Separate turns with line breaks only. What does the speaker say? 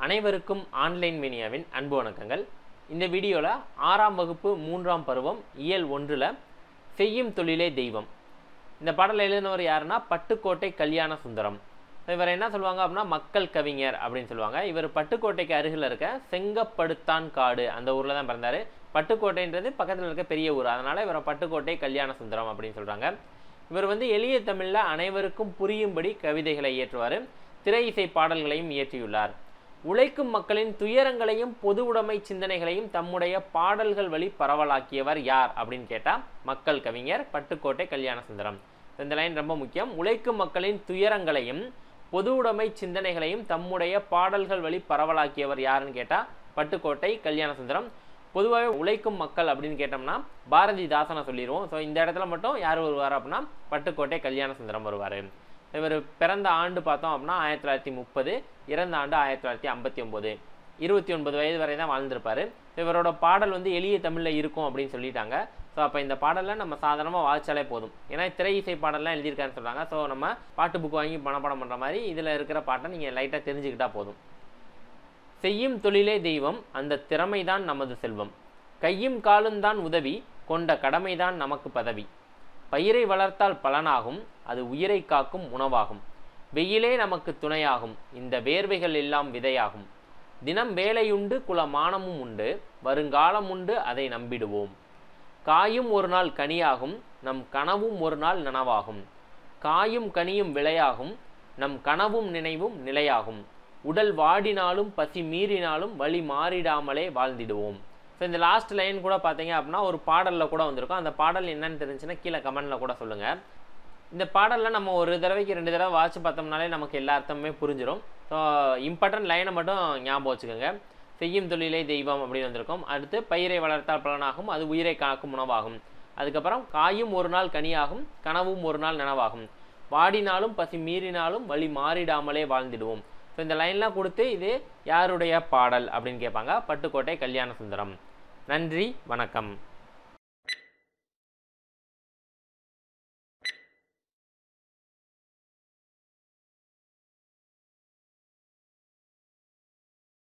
அனைவருக்கும் ஆன்லைன் மீனியாவின் அன்பு வணக்கங்கள் இந்த வீடியோவில் ஆறாம் வகுப்பு மூன்றாம் பருவம் இயல் ஒன்றில் செய்யும் தொழிலே தெய்வம் இந்த பாடல் எழுதினவர் யாருன்னா பட்டுக்கோட்டை கல்யாண சுந்தரம் இவர் என்ன சொல்லுவாங்க அப்படின்னா மக்கள் கவிஞர் அப்படின்னு சொல்லுவாங்க இவர் பட்டுக்கோட்டைக்கு அருகில் இருக்க செங்கப்படுத்தான் காடு அந்த ஊரில் தான் பிறந்தார் பட்டுக்கோட்டைன்றது பக்கத்தில் இருக்க பெரிய ஊர் அதனால் இவரை பட்டுக்கோட்டை கல்யாண சுந்தரம் அப்படின்னு சொல்கிறாங்க இவர் வந்து எளிய தமிழில் அனைவருக்கும் புரியும்படி கவிதைகளை இயற்றுவார் திரை இசை பாடல்களையும் இயற்றியுள்ளார் உழைக்கும் மக்களின் துயரங்களையும் பொது உடைமை சிந்தனைகளையும் தம்முடைய பாடல்கள் வழி பரவலாக்கியவர் யார் அப்படின்னு கேட்டால் மக்கள் கவிஞர் பட்டுக்கோட்டை கல்யாண சுந்தரம் இந்த லைன் ரொம்ப முக்கியம் உழைக்கும் மக்களின் துயரங்களையும் பொது உடைமை சிந்தனைகளையும் தம்முடைய பாடல்கள் வழி பரவலாக்கியவர் யாருன்னு கேட்டால் பட்டுக்கோட்டை கல்யாண சுந்தரம் பொதுவாகவே உழைக்கும் மக்கள் அப்படின்னு கேட்டோம்னா பாரதிதாசனை சொல்லிடுவோம் ஸோ இந்த இடத்துல மட்டும் யார் வருவார் அப்படின்னா பட்டுக்கோட்டை கல்யாண சுந்தரம் வருவார் இவர் பிறந்த ஆண்டு பார்த்தோம் அப்படின்னா ஆயிரத்தி தொள்ளாயிரத்தி முப்பது இறந்த ஆண்டு ஆயிரத்தி தொள்ளாயிரத்தி ஐம்பத்தி ஒம்பது இருபத்தி ஒன்பது வயது வரை தான் வாழ்ந்திருப்பார் இவரோட பாடல் வந்து எளிய தமிழில் இருக்கும் அப்படின்னு சொல்லிட்டாங்க ஸோ அப்போ இந்த பாடலில் நம்ம சாதாரணமாக வாசிச்சாலே போதும் ஏன்னா திரை இசை பாடல்லாம் எழுதியிருக்காருன்னு சொல்கிறாங்க ஸோ நம்ம பாட்டு புக் வாங்கி மனப்பாடம் பண்ணுற மாதிரி இதில் இருக்கிற பாட்டை நீங்கள் லைட்டாக தெரிஞ்சுக்கிட்டா போதும் செய்யும் தொழிலே தெய்வம் அந்த திறமைதான் நமது செல்வம் கையும் காலும் தான் உதவி கொண்ட கடமைதான் நமக்கு பதவி பயிரை வளர்த்தால் பலனாகும் அது உயிரை காக்கும் உணவாகும் வெயிலே நமக்கு துணையாகும் இந்த வேர்வைகள் எல்லாம் விதையாகும் தினம் வேலையுண்டு குல மானமும் உண்டு வருங்காலம் உண்டு அதை நம்பிடுவோம் காயும் ஒரு நாள் கனியாகும் நம் கனவும் ஒரு நாள் நனவாகும் காயும் கனியும் விளையாகும் நம் கனவும் நினைவும் நிலையாகும் உடல் வாடினாலும் பசி மீறினாலும் வழி மாறிடாமலே வாழ்ந்திடுவோம் ஸோ இந்த லாஸ்ட் லைன் கூட பார்த்தீங்க அப்படின்னா ஒரு பாடலில் கூட வந்திருக்கும் அந்த பாடல் என்னன்னு தெரிஞ்சுன்னா கீழே கமெண்டில் கூட சொல்லுங்கள் இந்த பாடலில் நம்ம ஒரு தடவைக்கு ரெண்டு தடவை வாட்ச் பார்த்தோம்னாலே நமக்கு எல்லா அர்த்தமுமே புரிஞ்சிடும் ஸோ இம்பார்ட்டன்ட் லைனை மட்டும் ஞாபகம் வச்சுக்கோங்க செய்யும் தொழிலே தெய்வம் அப்படின்னு வந்திருக்கும் அடுத்து பயிரை வளர்த்தால் பலனாகும் அது உயிரை காக்கும் உணவாகும் அதுக்கப்புறம் காயும் ஒரு நாள் கனியாகும் கனவும் ஒரு நாள் நனவாகும் வாடினாலும் பசி மீறினாலும் வழி மாறிடாமலே வாழ்ந்திடுவோம் ஸோ இந்த லைன்லாம் கொடுத்து இது யாருடைய பாடல் அப்படின்னு கேட்பாங்க பட்டுக்கோட்டை கல்யாண சுந்தரம் நன்றி வணக்கம்